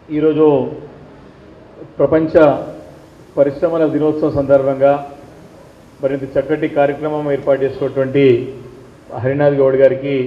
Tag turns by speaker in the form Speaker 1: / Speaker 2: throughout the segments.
Speaker 1: ఈరోజు ప్రపంచ పరిశ్రమల దినోత్సవం సందర్భంగా మరింత చక్కటి కార్యక్రమం ఏర్పాటు చేసుకున్నటువంటి హరినాథ్ గౌడ్ గారికి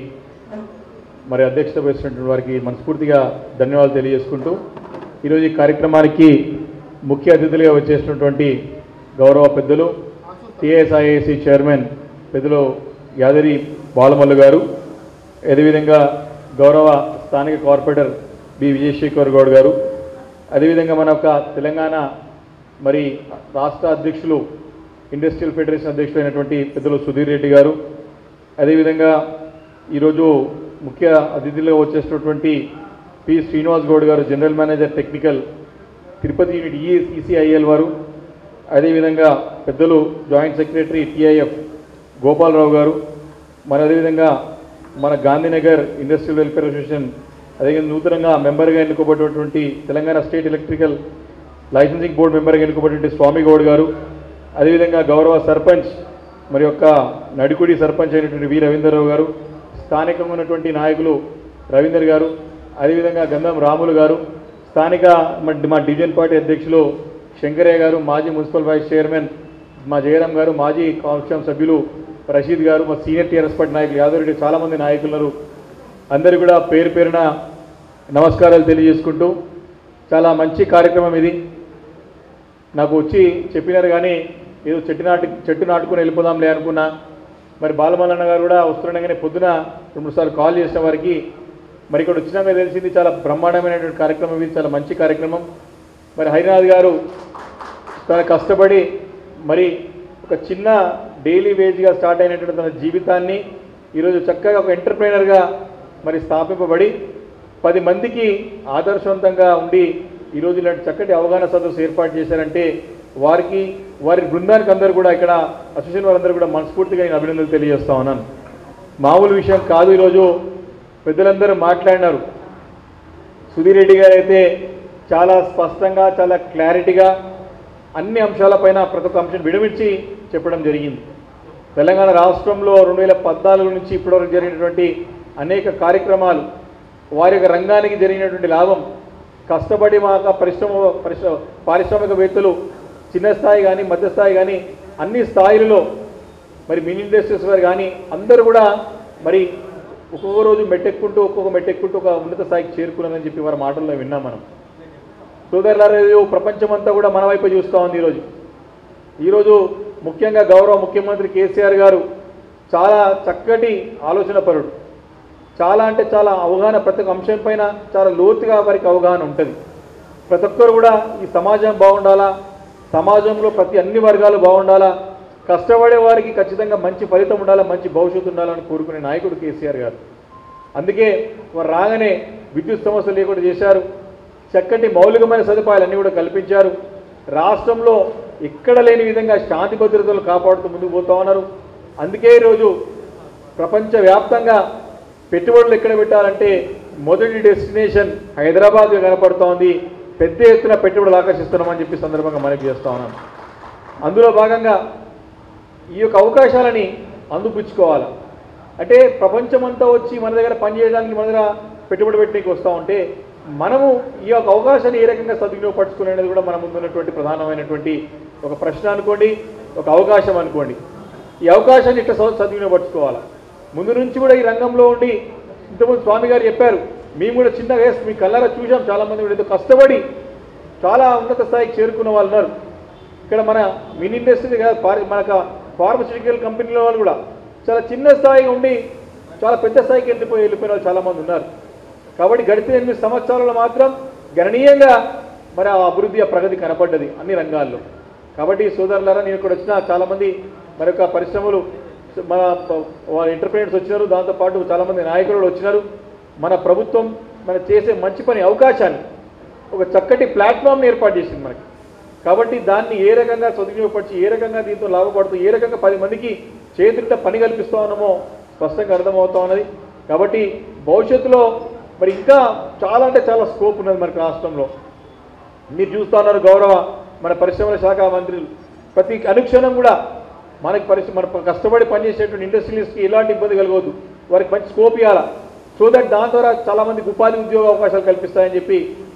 Speaker 1: మరి అధ్యక్షత వహిస్తున్నటువంటి వారికి మనస్ఫూర్తిగా ధన్యవాదాలు తెలియజేసుకుంటూ ఈరోజు ఈ కార్యక్రమానికి ముఖ్య అతిథులుగా వచ్చేసినటువంటి గౌరవ పెద్దలు టిఎస్ఐఏసి చైర్మన్ పెద్దలు యాదరి బాలమల్లు గారు అదేవిధంగా గౌరవ స్థానిక కార్పొరేటర్ బి విజయశేఖర్ గౌడ్ గారు అదేవిధంగా మన యొక్క తెలంగాణ మరి రాష్ట్ర అధ్యక్షులు ఇండస్ట్రియల్ ఫెడరేషన్ అధ్యక్షులైనటువంటి పెద్దలు సుధీర్ రెడ్డి గారు అదేవిధంగా ఈరోజు ముఖ్య అతిథులుగా వచ్చేసినటువంటి పి శ్రీనివాస్ గౌడ్ గారు general manager technical Tirupati unit ఈ ఈసీఐఎల్ వారు అదేవిధంగా పెద్దలు జాయింట్ సెక్రటరీ టిఐఎఫ్ గోపాలరావు గారు మరి అదేవిధంగా మన గాంధీనగర్ ఇండస్ట్రియల్ వెల్ఫేర్ అసోసియేషన్ అదేవిధంగా నూతనంగా మెంబర్గా ఎన్నుకోబడినటువంటి Telangana state electrical licensing board మెంబర్గా ఎన్నుకోబడినటువంటి స్వామి గౌడ్ గారు అదేవిధంగా గౌరవ సర్పంచ్ మరి యొక్క నడికుడి సర్పంచ్ అయినటువంటి వి రవీంద్రరావు గారు స్థానికంగా ఉన్నటువంటి నాయకులు రవీందర్ గారు అదేవిధంగా గంధం రాములు గారు స్థానిక మా- మా డివిజన్ పార్టీ అధ్యక్షులు శంకరయ్య గారు మాజీ మున్సిపల్ వైస్ చైర్మన్ మా జయరాం గారు మాజీ కాన్స్టిట్యూన్ సభ్యులు రషీద్ గారు మా సీనియర్ టీఆర్ఎస్ పార్టీ నాయకులు యాదవ్ రెడ్డి చాలామంది నాయకులు ఉన్నారు అందరికీ కూడా పేరు పేరున నమస్కారాలు తెలియజేసుకుంటూ చాలా మంచి కార్యక్రమం ఇది నాకు వచ్చి చెప్పినారు కానీ ఏదో చెట్టు నాటి చెట్టు నాటుకుని వెళ్ళిపోదాంలే అనుకున్నా మరి బాలమల్లన్న గారు కూడా వస్తుండగానే పొద్దున రెండు సార్లు కాల్ చేసిన వారికి మరి ఇక్కడ వచ్చినాక తెలిసింది చాలా బ్రహ్మాండమైనటువంటి కార్యక్రమం ఇది చాలా మంచి కార్యక్రమం మరి హరినాథ్ గారు చాలా కష్టపడి మరి ఒక చిన్న డైలీ వేజ్గా స్టార్ట్ అయినటువంటి తన జీవితాన్ని ఈరోజు చక్కగా ఒక ఎంటర్ప్రైనర్గా మరి స్థాపింపబడి పది మందికి ఆదర్శవంతంగా ఉండి ఈరోజు ఇలాంటి చక్కటి అవగాహన సదస్సు ఏర్పాటు చేశారంటే వారికి వారి బృందానికి అందరూ కూడా ఇక్కడ అసోసియేషన్ వారందరూ కూడా మనస్ఫూర్తిగా నేను అభినందనలు తెలియజేస్తా ఉన్నాను మామూలు విషయం కాదు ఈరోజు పెద్దలందరూ మాట్లాడినారు సుధీర్ రెడ్డి గారు అయితే చాలా స్పష్టంగా చాలా క్లారిటీగా అన్ని అంశాలపైన ప్రతి ఒక్క అంశం విడమించి చెప్పడం జరిగింది తెలంగాణ రాష్ట్రంలో రెండు వేల పద్నాలుగు నుంచి ఇప్పటివరకు జరిగినటువంటి అనేక కార్యక్రమాలు వారి యొక్క రంగానికి జరిగినటువంటి లాభం కష్టపడి మా యొక్క పరిశ్రమ పరిశ్రమ పారిశ్రామికవేత్తలు చిన్న స్థాయి కానీ మధ్య స్థాయి కానీ అన్ని స్థాయిలలో మరి మినీ ఇండస్ట్రీస్ వారు కానీ అందరూ కూడా మరి ఒక్కొక్క రోజు మెట్టెక్కుంటూ ఒక్కొక్క మెట్టెక్కుంటూ ఒక ఉన్నత స్థాయికి చేరుకున్నారని చెప్పి వారి మాటల్లో విన్నాం మనం సోదరులారు ప్రపంచమంతా కూడా మన వైపు చూస్తూ ఉంది ఈరోజు ఈరోజు ముఖ్యంగా గౌరవ ముఖ్యమంత్రి కేసీఆర్ గారు చాలా చక్కటి ఆలోచన పరుడు చాలా అంటే చాలా అవగాహన ప్రతి ఒక్క అంశం పైన చాలా లోతుగా వారికి అవగాహన ఉంటుంది ప్రతి ఒక్కరు కూడా ఈ సమాజం బాగుండాలా సమాజంలో ప్రతి అన్ని వర్గాలు బాగుండాలా కష్టపడే వారికి ఖచ్చితంగా మంచి ఫలితం ఉండాలా మంచి భవిష్యత్తు ఉండాలని కోరుకునే నాయకుడు కేసీఆర్ గారు అందుకే వారు రాగానే విద్యుత్ సమస్య లేకుండా చేశారు చక్కటి మౌలికమైన సదుపాయాలన్నీ కూడా కల్పించారు రాష్ట్రంలో ఎక్కడ లేని విధంగా శాంతి భద్రతలు కాపాడుతూ ముందుకు పోతా ఉన్నారు అందుకే ఈరోజు ప్రపంచవ్యాప్తంగా పెట్టుబడులు ఎక్కడ పెట్టాలంటే మొదటి డెస్టినేషన్ హైదరాబాద్గా కనపడుతోంది పెద్ద ఎత్తున పెట్టుబడులు ఆకర్షిస్తున్నామని చెప్పి సందర్భంగా మనకి చేస్తా ఉన్నాం అందులో భాగంగా ఈ యొక్క అవకాశాలని అందిపుచ్చుకోవాలి అంటే ప్రపంచమంతా వచ్చి మన దగ్గర పనిచేయడానికి మన దగ్గర పెట్టుబడి పెట్టడానికి వస్తూ ఉంటే మనము ఈ యొక్క అవకాశాన్ని ఏ రకంగా సద్వినియోగపరచుకునేది కూడా మన ముందున్నటువంటి ప్రధానమైనటువంటి ఒక ప్రశ్న అనుకోండి ఒక అవకాశం అనుకోండి ఈ అవకాశాన్ని ఇట్లా సద్- సద్వినియోగపరచుకోవాలి ముందు నుంచి కూడా ఈ రంగంలో ఉండి ఇంతకుముందు స్వామి గారు చెప్పారు మేము కూడా చిన్నగా వేసి మీ కళ్ళారా చూసాం చాలామంది కూడా ఏదో కష్టపడి చాలా ఉన్నత స్థాయికి చేరుకున్న వాళ్ళు ఉన్నారు ఇక్కడ మన మినీ ఇండస్ట్రీ కాదు ఫార్ మనకు ఫార్మస్యూటికల్ కంపెనీల వాళ్ళు కూడా చాలా చిన్న స్థాయిగా ఉండి చాలా పెద్ద స్థాయికి వెళ్ళిపోయి వెళ్ళిపోయిన వాళ్ళు చాలామంది ఉన్నారు కాబట్టి గడిచిన ఎనిమిది సంవత్సరాలలో మాత్రం గణనీయంగా మరి ఆ అభివృద్ధి ఆ ప్రగతి కనపడ్డది అన్ని రంగాల్లో కాబట్టి సోదరులారా నేను ఇక్కడ వచ్చిన చాలామంది మరి యొక్క పరిశ్రమలు మన ప- వాళ్ళ ఎంటర్ప్రైనర్స్ వచ్చినారు దాంతోపాటు చాలామంది నాయకులు కూడా వచ్చినారు మన ప్రభుత్వం మన చేసే మంచి పని అవకాశాన్ని ఒక చక్కటి ప్లాట్ఫామ్ని ఏర్పాటు చేసింది మనకి కాబట్టి దాన్ని ఏ రకంగా సదువినియోగపరిచి ఏ రకంగా దీంతో లాభపడుతూ ఏ రకంగా పది మందికి చేతులతో పని కల్పిస్తూ ఉన్నామో స్పష్టంగా అర్థమవుతా ఉన్నది కాబట్టి భవిష్యత్తులో మరి ఇంకా చాలా అంటే చాలా స్కోప్ ఉన్నది మనకి రాష్ట్రంలో మీరు చూస్తూ ఉన్నారు గౌరవ మన పరిశ్రమల శాఖ మంత్రులు ప్రతి అనుక్షణం కూడా మనకి పరిశ్రమ మన కష్టపడి పనిచేసేటువంటి ఇండస్ట్రియలిస్ట్కి ఎలాంటి ఇబ్బంది కలగవద్దు వారికి మంచి స్కోప్ ఇవ్వాలా సో దట్ దాని ద్వారా చాలామందికి ఉపాధి ఉద్యోగ అవకాశాలు కల్పిస్తాయని చెప్పి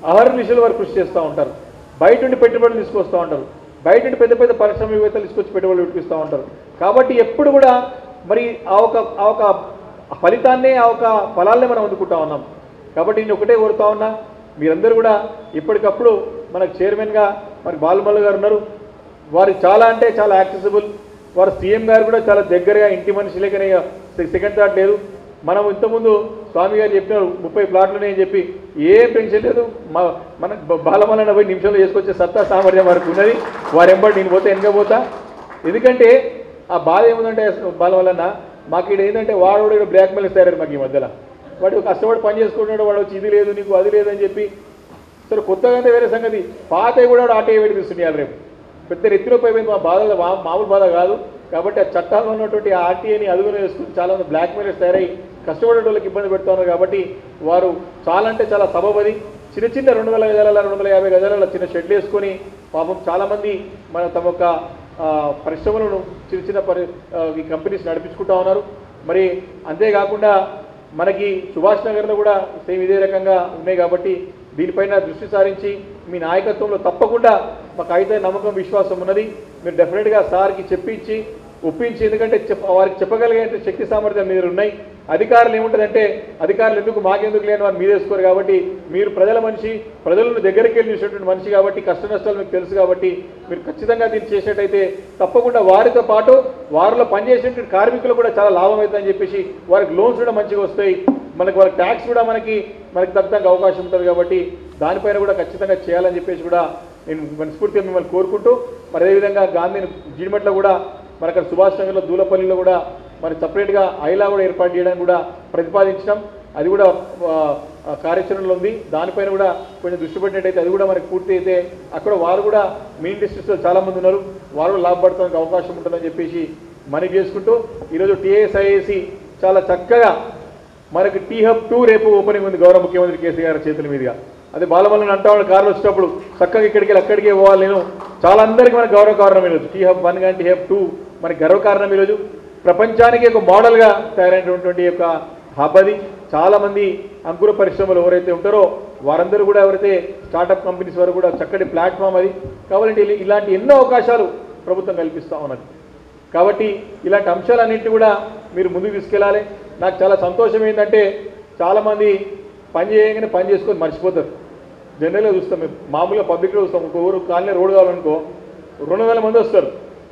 Speaker 1: అహర్నిశలు నిశలు వారు కృషి చేస్తూ ఉంటారు బయట నుండి పెట్టుబడులు తీసుకొస్తూ ఉంటారు బయట నుండి పెద్ద పెద్ద పారిశ్రామికవేత్తలు తీసుకొచ్చి పెట్టుబడులు విడిపిస్తూ ఉంటారు కాబట్టి ఎప్పుడు కూడా మరి ఆ ఒక ఆ ఒక ఫలితాన్నే ఆ ఒక ఫలాల్నే మనం అందుకుంటా ఉన్నాం కాబట్టి నేను ఒకటే కోరుతా ఉన్నా మీరందరూ కూడా ఇప్పటికప్పుడు మనకు చైర్మన్గా మనకి బాలమల్ల గారు ఉన్నారు వారు చాలా అంటే చాలా యాక్సెసిబుల్ వారు సీఎం గారు కూడా చాలా దగ్గరగా ఇంటి మనిషి లేకనే సెకండ్ థాట్ లేదు మనం ఇంతకుముందు స్వామి గారు చెప్పినారు ముప్పై ప్లాట్లునే అని చెప్పి ఏం టెన్షన్ లేదు మా మన బాలమల్లన పోయి నిమిషంలో చేసుకొచ్చే సత్తా సామర్థ్యం వారికి ఉన్నది వారు ఎంబడి నేను పోతే వెనక పోతా ఎందుకంటే ఆ బాధ ఏముందంటే బాలమల్లన్న మాకు ఇక్కడ ఏంటంటే వాడు కూడా బ్లాక్ మెయిల్ ఇస్తారు మాకు ఈ మధ్యలో వాడు కష్టపడి పని చేసుకుంటున్నాడు వాడు వచ్చి ఇది లేదు నీకు అది లేదని చెప్పి సరే కొత్తగా అంటే వేరే సంగతి పాత కూడా వాడు ఆటే వేడిపిస్తున్నాయి రేపు పెద్ద ఎత్తులో పోయిపోయింది మా బాధ మా- మామూలు బాధ కాదు కాబట్టి ఆ చట్టాల్లో ఉన్నటువంటి ఆ ఆర్టీఐని అదుగున వేసుకుని చాలా మంది బ్లాక్ మెయిల్స్ తయారై కష్టపడే వాళ్ళకి ఇబ్బంది పెడుతున్నారు కాబట్టి వారు చాలా అంటే చాలా సబబది చిన్న చిన్న రెండు వందల గజాల రెండు వందల యాభై గజాల చిన్న షెడ్లు వేసుకొని పాపం చాలామంది మన తమ యొక్క ఆ, పరిశ్రమలను చిన్న చిన్న పరి ఆ, ఈ కంపెనీస్ నడిపించుకుంటా ఉన్నారు మరి అంతేకాకుండా మనకి సుభాష్ నగర్లో కూడా సేమ్ ఇదే రకంగా ఉన్నాయి కాబట్టి దీనిపైన దృష్టి సారించి మీ నాయకత్వంలో తప్పకుండా మాకు అయితే నమ్మకం విశ్వాసం ఉన్నది మీరు డెఫినెట్గా సార్కి చెప్పించి ఒప్పించి ఎందుకంటే చెప్ప వారికి చెప్పగలిగే శక్తి సామర్థ్యం మీరు ఉన్నాయి అధికారులు ఏముంటుందంటే అధికారులు ఎందుకు మాకెందుకు లేని వారు మీరేసుకోరు కాబట్టి మీరు ప్రజల మనిషి ప్రజలను దగ్గరికి వెళ్ళి చూసేటువంటి మనిషి కాబట్టి కష్ట నష్టాలు మీకు తెలుసు కాబట్టి మీరు ఖచ్చితంగా దీన్ని చేసినట్టయితే తప్పకుండా వారితో పాటు వారిలో పనిచేసేటువంటి కార్మికులు కూడా చాలా లాభం అవుతుందని చెప్పేసి వారికి లోన్స్ కూడా మంచిగా వస్తాయి మనకి వాళ్ళకి ట్యాక్స్ కూడా మనకి మనకి తగ్గడానికి అవకాశం ఉంటుంది కాబట్టి దానిపైన కూడా ఖచ్చితంగా చేయాలని చెప్పేసి కూడా నేను మనస్ఫూర్తిగా మిమ్మల్ని కోరుకుంటూ మరి అదేవిధంగా గాంధీ జీడిమెట్లో కూడా మరి అక్కడ సుభాష్ నగర్లో దూలపల్లిలో కూడా మరి సపరేట్గా ఐలా కూడా ఏర్పాటు చేయడానికి కూడా ప్రతిపాదించడం అది కూడా ఆ, ఆ, కార్యాచరణలో ఉంది దానిపైన కూడా కొంచెం దృష్టి పెట్టినట్టయితే అది కూడా మనకి పూర్తి అయితే అక్కడ వారు కూడా మెయిన్ డిస్ట్రిక్ట్స్లో చాలా మంది ఉన్నారు వారు కూడా లాభపడటానికి అవకాశం ఉంటుందని చెప్పేసి మనకి చేసుకుంటూ ఈరోజు టీఎస్ఐఏసి చాలా చక్కగా మనకి టీ హబ్ టూ రేపు ఓపెనింగ్ ఉంది గౌరవ ముఖ్యమంత్రి కేసీఆర్ చేతుల మీదుగా అదే బాలమల్లని అంటా వాళ్ళు కార్లు వచ్చేటప్పుడు చక్కగా ఇక్కడికి వెళ్ళి అక్కడికే పోవాలి నేను చాలా అందరికీ మనకు గౌరవ కారణం ఈరోజు టీ హబ్ వన్ కానీ టీ హబ్ టూ మనకి గర్వ కారణం ఈరోజు ప్రపంచానికి ఒక మోడల్గా తయారైనటువంటి యొక్క హబ్ అది చాలామంది అంకుర పరిశ్రమలు ఎవరైతే ఉంటారో వారందరూ కూడా ఎవరైతే స్టార్టప్ కంపెనీస్ వారు కూడా చక్కటి ప్లాట్ఫామ్ అది కాబట్టి ఇలా- ఇలాంటి ఎన్నో అవకాశాలు ప్రభుత్వం కల్పిస్తూ ఉన్నది కాబట్టి ఇలాంటి అంశాలన్నింటినీ కూడా మీరు ముందుకు తీసుకెళ్ళాలి నాకు చాలా సంతోషం ఏంటంటే చాలామంది పని చేయగానే పని చేసుకొని మర్చిపోతారు జనరల్గా చూస్తాం మేము మామూలుగా పబ్లిక్లో చూస్తాం ఒక ఊరు కాలనీ రోడ్ కావాలనుకో రెండు వేల మంది వస్తారు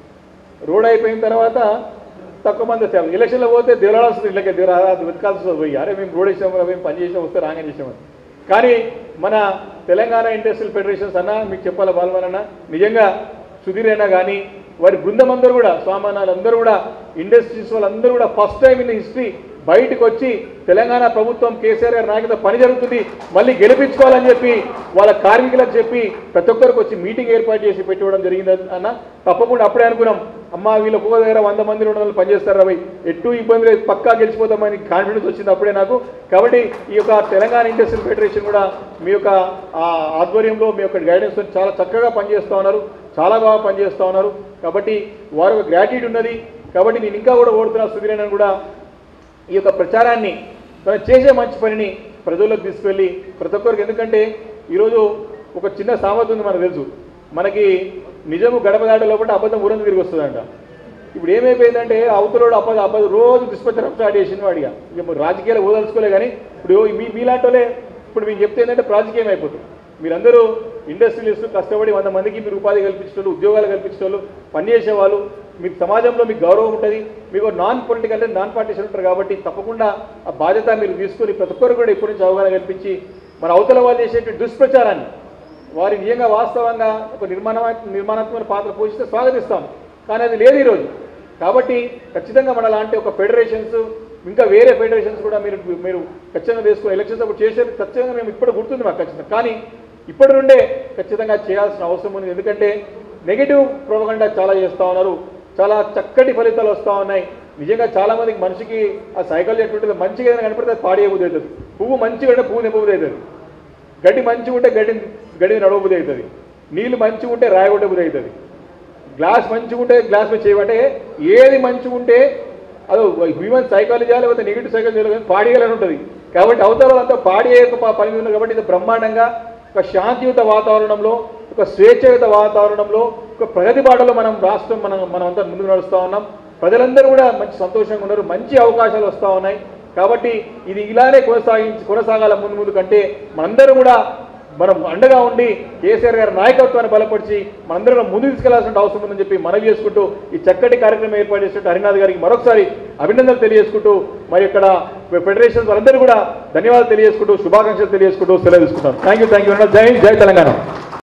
Speaker 1: రోడ్ అయిపోయిన తర్వాత తక్కువ మంది వచ్చారు ఎలక్షన్లో పోతే దివరాలు వస్తుంది ఇళ్ళకి దివరా వెతకాల్సి వస్తుంది పోయి అరే మేము రోడ్ వేసాము మేము పని చేసాం వస్తే రాగానే చేసామని కానీ మన తెలంగాణ ఇండస్ట్రియల్ ఫెడరేషన్స్ అన్న మీకు చెప్పాలి బాలమన్న నిజంగా సుధీర్ అయినా కానీ వారి బృందం అందరూ కూడా స్వామానాలు అందరూ కూడా ఇండస్ట్రీస్ వాళ్ళందరూ కూడా ఫస్ట్ టైం ఇన్ హిస్టరీ బయటకు వచ్చి తెలంగాణ ప్రభుత్వం కేసీఆర్ గారి నాయకత్వం పని జరుగుతుంది మళ్ళీ గెలిపించుకోవాలని చెప్పి వాళ్ళ కార్మికులకు చెప్పి ప్రతి ఒక్కరికి వచ్చి మీటింగ్ ఏర్పాటు చేసి పెట్టివ్వడం జరిగింది అన్న తప్పకుండా అప్పుడే అనుకున్నాం అమ్మ వీళ్ళ ఒక్కొక్క దగ్గర వంద మంది రెండు వందలు పనిచేస్తారు రవి ఎటు ఇబ్బంది లేదు పక్కా గెలిచిపోతామని కాన్ఫిడెన్స్ వచ్చింది అప్పుడే నాకు కాబట్టి ఈ యొక్క తెలంగాణ ఇండస్ట్రియల్ ఫెడరేషన్ కూడా మీ యొక్క ఆ, ఆధ్వర్యంలో మీ యొక్క గైడెన్స్ చాలా చక్కగా పనిచేస్తూ ఉన్నారు చాలా బాగా పనిచేస్తూ ఉన్నారు కాబట్టి వారి ఒక గ్రాట్యూడ్ ఉన్నది కాబట్టి నేను ఇంకా కూడా ఓడుతున్నా సుధీరన్ కూడా ఈ యొక్క ప్రచారాన్ని తను చేసే మంచి పనిని ప్రజల్లోకి తీసుకెళ్ళి ప్రతి ఒక్కరికి ఎందుకంటే ఈరోజు ఒక చిన్న సామెత ఉంది మనకు తెలుసు మనకి నిజము గడప దాట లోపల అబద్ధం ఊరంతా తిరిగి వస్తుందంట ఇప్పుడు ఏమైపోయిందంటే అవతలోడు అబద్ధ అబద్ధ రోజు దుష్ప్రచారం స్టార్ట్ చేసింది వాడిగా ఇక మరి రాజకీయాలు ఓదలుచుకోలే కానీ ఇప్పుడు మీ మీలాంటి వాళ్ళే ఇప్పుడు మీకు చెప్తే ఏంటంటే రాజకీయం అయిపోతుంది మీరందరూ ఇండస్ట్రియలిస్ట్ కష్టపడి వంద మందికి మీరు ఉపాధి కల్పించేవాళ్ళు ఉద్యోగాలు కల్పించేవాళ్ళు పనిచేసే వాళ్ళు మీకు సమాజంలో మీకు గౌరవం ఉంటుంది మీకు నాన్ పొలిటికల్ అంటే నాన్ పార్టీషన్ ఉంటారు కాబట్టి తప్పకుండా ఆ బాధ్యత మీరు తీసుకొని ప్రతి ఒక్కరు కూడా ఇప్పటి నుంచి అవగాహన కల్పించి మన అవతల వాళ్ళు చేసేటువంటి దుష్ప్రచారాన్ని వారి నిజంగా వాస్తవంగా ఒక నిర్మాణ నిర్మాణాత్మక పాత్ర పోషిస్తే స్వాగతిస్తాం కానీ అది లేదు ఈరోజు కాబట్టి ఖచ్చితంగా మన లాంటి ఒక ఫెడరేషన్స్ ఇంకా వేరే ఫెడరేషన్స్ కూడా మీరు మీరు ఖచ్చితంగా తీసుకుని ఎలక్షన్స్ అప్పుడు చేసేది ఖచ్చితంగా మేము ఇప్పుడు గుర్తుంది మాకు ఖచ్చితంగా కానీ ఇప్పటి నుండే ఖచ్చితంగా చేయాల్సిన అవసరం ఉంది ఎందుకంటే నెగిటివ్ ప్రోపగండా చాలా చేస్తూ ఉన్నారు చాలా చక్కటి ఫలితాలు వస్తూ ఉన్నాయి నిజంగా చాలా మందికి మనిషికి ఆ సైకాలజీ ఎటువంటిది మంచిగా ఏదైనా కనపడితే అది పాడి అయిపోతుంది అవుతుంది పువ్వు మంచిగా ఉంటే పువ్వు నింపబుద్ధి అవుతుంది గడ్డి మంచిగా ఉంటే గడ్డి గడ్డి నడవబుద్ధి అవుతుంది నీళ్ళు మంచిగా ఉంటే రాయగొట్టే బుద్ధి అవుతుంది గ్లాస్ మంచిగా ఉంటే గ్లాస్ మీద చేయమంటే ఏది మంచిగా ఉంటే అది హ్యూమన్ సైకాలజీ లేకపోతే నెగిటివ్ సైకాలజీ పాడియాలని ఉంటుంది కాబట్టి అవతల అంతా పాడి యొక్క ప- పని ఉంది కాబట్టి ఇది బ్రహ్మాండంగా ఒక శాంతియుత వాతావరణంలో ఒక స్వేచ్ఛయుత వాతావరణంలో ఒక ప్రగతి బాటలో మనం రాష్ట్రం మనం మనం అంతా ముందుకు నడుస్తూ ఉన్నాం ప్రజలందరూ కూడా మంచి సంతోషంగా ఉన్నారు మంచి అవకాశాలు వస్తూ ఉన్నాయి కాబట్టి ఇది ఇలానే కొనసాగించి కొనసాగాల ముందు ముందు కంటే మనందరూ కూడా మనం అండగా ఉండి కేసీఆర్ గారి నాయకత్వాన్ని బలపరిచి మనందరం ముందుకు తీసుకెళ్లాల్సిన అవసరం ఉందని చెప్పి మనవి చేసుకుంటూ ఈ చక్కటి కార్యక్రమం ఏర్పాటు చేసినట్టు హరినాథ్ గారికి మరొకసారి అభినందనలు తెలియజేసుకుంటూ మరి ఇక్కడ ఫెడరేషన్ వాళ్ళందరూ కూడా ధన్యవాదాలు తెలియజేసుకుంటూ శుభాకాంక్షలు తెలియజేసుకుంటూ సెలవు తీసుకుంటాం థ్యాంక్ యూ థ్యాంక్ యూ జై హింద్, జై తెలంగాణ